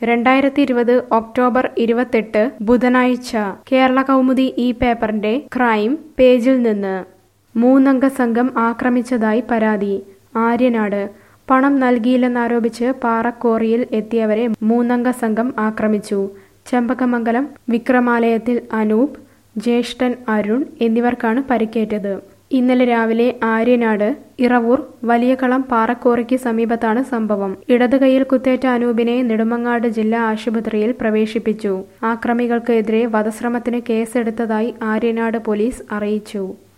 രണ്ടായിരത്തി ഇരുപത് ഒക്ടോബർ ഇരുപത്തെട്ട് ബുധനാഴ്ച കേരള കൗമുദി ഈ പേപ്പറിന്റെ ക്രൈം പേജിൽ നിന്ന് മൂന്നംഗ സംഘം ആക്രമിച്ചതായി പരാതി ആര്യനാട് പണം നൽകിയില്ലെന്നാരോപിച്ച് പാറക്കോറിയിൽ എത്തിയവരെ മൂന്നംഗ സംഘം ആക്രമിച്ചു ചെമ്പകമംഗലം വിക്രമാലയത്തിൽ അനൂപ് ജ്യേഷ്ഠൻ അരുൺ എന്നിവർക്കാണ് പരിക്കേറ്റത് ഇന്നലെ രാവിലെ ആര്യനാട് ഇറവൂർ വലിയകളം പാറക്കോറിക്ക് സമീപത്താണ് സംഭവം ഇടത് കൈയിൽ കുത്തേറ്റ അനൂപിനെ നെടുമങ്ങാട് ജില്ലാ ആശുപത്രിയിൽ പ്രവേശിപ്പിച്ചു ആക്രമികൾക്കെതിരെ വധശ്രമത്തിന് കേസെടുത്തതായി ആര്യനാട് പോലീസ് അറിയിച്ചു